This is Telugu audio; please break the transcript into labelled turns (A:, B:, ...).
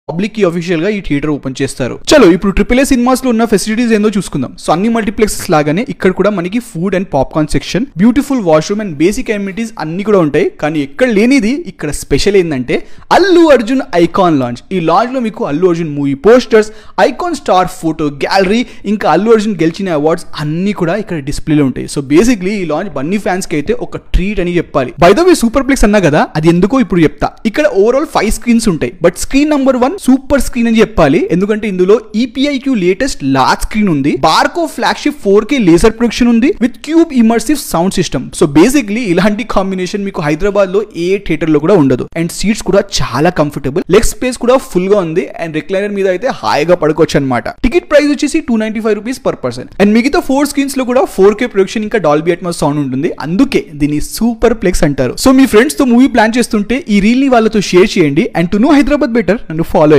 A: పబ్లిక్ కి అఫీషియల్ గా ఈ థియేటర్ ఓపెన్ చేస్తారు చలో ఇప్పుడు ట్రిపుల్ ఏ సినిమాస్ లో ఉన్న ఫెసిలిటీస్ ఏందో చూసుకుందాం సో అన్ని మల్టీప్లెక్సెస్ లాగానే ఇక్కడ కూడా మనకి food and popcorn section beautiful washroom and basic amenities అన్ని కూడా ఉంటాయి కానీ ఎక్కడ లేనిది ఇక్కడ స్పెషల్ ఏంటంటే అల్లు అర్జున్ ఐకాన్ లాంచ్ ఈ లాంచ్ లో మీకు Allu Arjun movie posters Icon star photo gallery ఇంకా అల్లు అర్జున్ గెలిచిన అవార్డ్స్ అన్ని కూడా ఇక్కడ డిస్ప్లేలో ఉంటాయి సో బేసిక్లీ ఈ లాంచ్ బన్నీ ఫ్యాన్స్ కి అయితే ఒక ట్రీట్ అని చెప్పాలి by the way superplex అన్నా కదా అది ఎందుకో ఇప్పుడు చెప్తా ఇక్కడ ఓవరాల్ ఫైవ్ స్క్రీన్స్ ఉంటాయి but screen number one super screen అని చెప్పాలి ఎందుకంటే ఇందులో EPI Q latest large screen ఉంది Barco flagship four K laser production ఉంది with Cube immersive sound system so basically ఇలాంటి కాంబినేషన్ మీకు హైదరాబాద్ లో ఏ థియేటర్ లో కూడా ఉండదు అండ్ సీట్స్ కూడా చాలా కంఫర్టబుల్ లెగ్ స్పేస్ కూడా ఫుల్ గా ఉంది అండ్ రిక్లైనర్ మీద అయితే హాయిగా పడుకోవచ్చు అనమాట టికెట్ ప్రైస్ వచ్చేసి two ninety five rupees per person and మిగతా ఫోర్ స్క్రీన్స్ లో కూడా ఫోర్ కే ప్రొడక్షన్ ఇంకా డాల్బీ అట్మాస్ సౌండ్ ఉంటుంది అందుకే దీన్ని సూపర్ ప్లెక్స్ అంటారు సో మీ ఫ్రెండ్స్ తో మూవీ ప్లాన్ చేస్తుంటే ఈ రీల్ ని వాళ్ళతో షేర్ చేయండి and to know Hyderabad better నన్ను ఫాలో